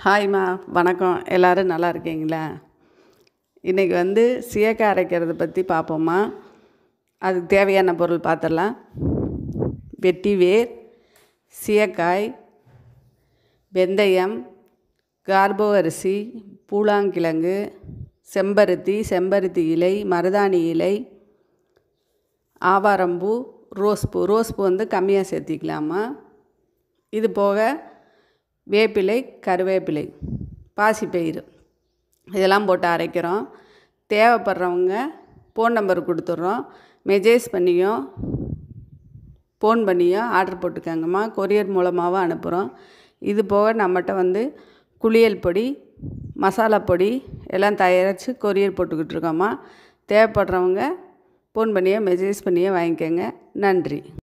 ஹாய்மா வணக்கம் எல்லோரும் நல்லா இருக்கீங்களா இன்றைக்கி வந்து சீயக்காய் அரைக்கிறத பற்றி பார்ப்போம்மா அதுக்கு தேவையான பொருள் பார்த்துடலாம் வெட்டி வேர் சீயக்காய் வெந்தயம் கார்போ அரிசி பூலாங்கிழங்கு செம்பருத்தி செம்பருத்தி இலை மருதாணி இலை ஆவாரம்பூ ரோஸ்பூ ரோஸ்பூ வந்து கம்மியாக சேர்த்திக்கலாமா இது போக வேப்பிலை கருவேப்பிலை பாசிப்பயிறு இதெல்லாம் போட்டு அரைக்கிறோம் தேவைப்படுறவங்க ஃபோன் நம்பர் கொடுத்துட்றோம் மெசேஜ் பண்ணியோ ஃபோன் பண்ணியோ ஆர்டர் போட்டுக்கோங்கம்மா கொரியர் மூலமாகவும் அனுப்புகிறோம் இது போக நம்மகிட்ட வந்து குளியல் பொடி மசாலா பொடி எல்லாம் தயாரித்து கொரியர் போட்டுக்கிட்டு இருக்கோம்மா தேவைப்படுறவங்க ஃபோன் பண்ணியோ மெசேஜ் பண்ணியோ வாங்கிக்கோங்க நன்றி